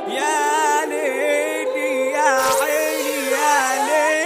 يا ليلي يا عيني يا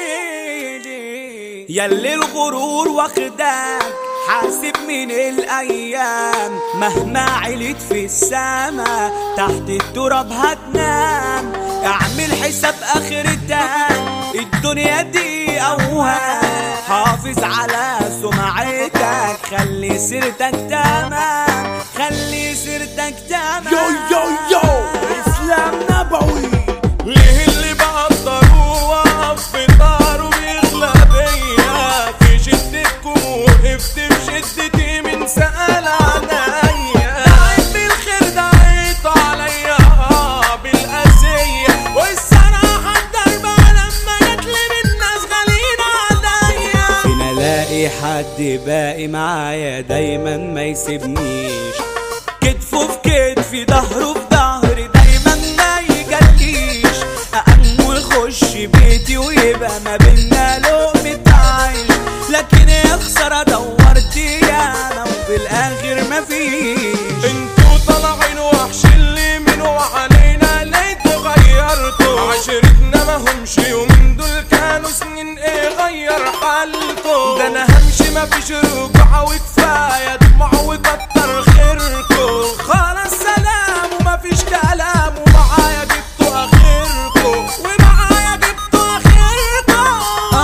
ليلي ياللي الغرور واخداك حاسب من الايام مهما عليت في السما تحت التراب هتنام اعمل حساب اخرتك الدنيا دي اوهام حافظ على سمعتك خلي سيرتك تمام خلي سيرتك تمام يو يو يو اسلام نبوي ليه اللي بقدره وقف في طاره بيغلى بيا في شدتكم وقفت في شدتي من سأل عليا دعيت بالخير دعيت عليا آه بالأذية والصراحة الضربة لما جتلي من الناس غاليين عليا فين الاقي حد باقي معايا دايما ما يسيبنيش كتفه في كتفي ظهره في ظهري دايما ما يجليش اقوم ويخش بيتي ويبقى ما بينا لقمة عيش لكن يا خسارة دورت ياما وفي الاخر مفيش انتوا طالعين وحش اللي من وعلينا ليه غيرتوا عشرتنا ما همش يوم دول كانوا سنين ايه غير حالكوا ده انا همشي ما فيش رجوع وكفايه دموع وكتر خيركوا خلاص سلام وما فيش كلام ومعايا جبتوا اخركوا ومعايا جبتوا اخركوا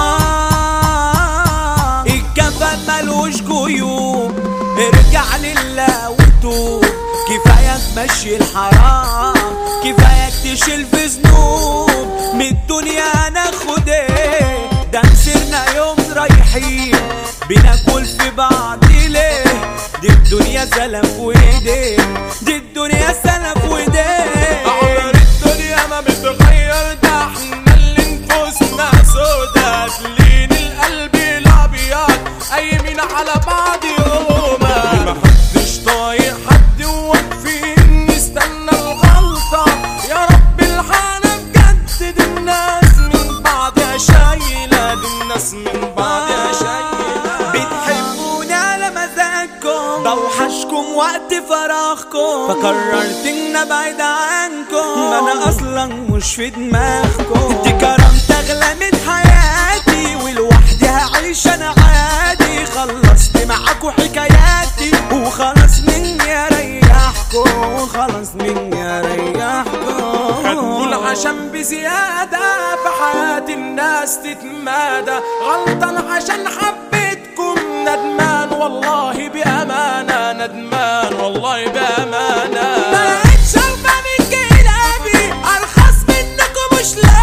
آه الجبل ملوش جيوب ارجع لله وتوب كفاية تمشي الحرام كفاية تشيل في ذنوب من الدنيا ناخد ايه ده مسيرنا يوم رايحين بناكل في بعض ليه دي الدنيا سلف وايديه دي الدنيا سلف وايديه عمر الدنيا ما بتغير ده احنا اللي نفوسنا سودا تلين القلب الابيض قايمين على بعض يوما محدش طايق حد واقفين نستنى الغلطة يا رب الحالة بجد دي الناس من بعضها شايلة دي الناس من بعضها شايلة بتحبوني على مزاجكم بوحشكم وقت فراغكم فقررت ان ابعد عنكم ما انا اصلا مش في دماغكم دي كرامتي اغلى من حياتي ولوحدي هعيش انا عادي خلصت معاكوا حكاياتي وخلاص مني اريحكم وخلاص مني اريحكم خدوا العشم بزيادة في حياة الناس تتمادى غلطان عشان حبيتكم ندمان والله بأمانة ندمان والله بأمانة بقيت شربة من كلابي ارخص منكم مش لاقي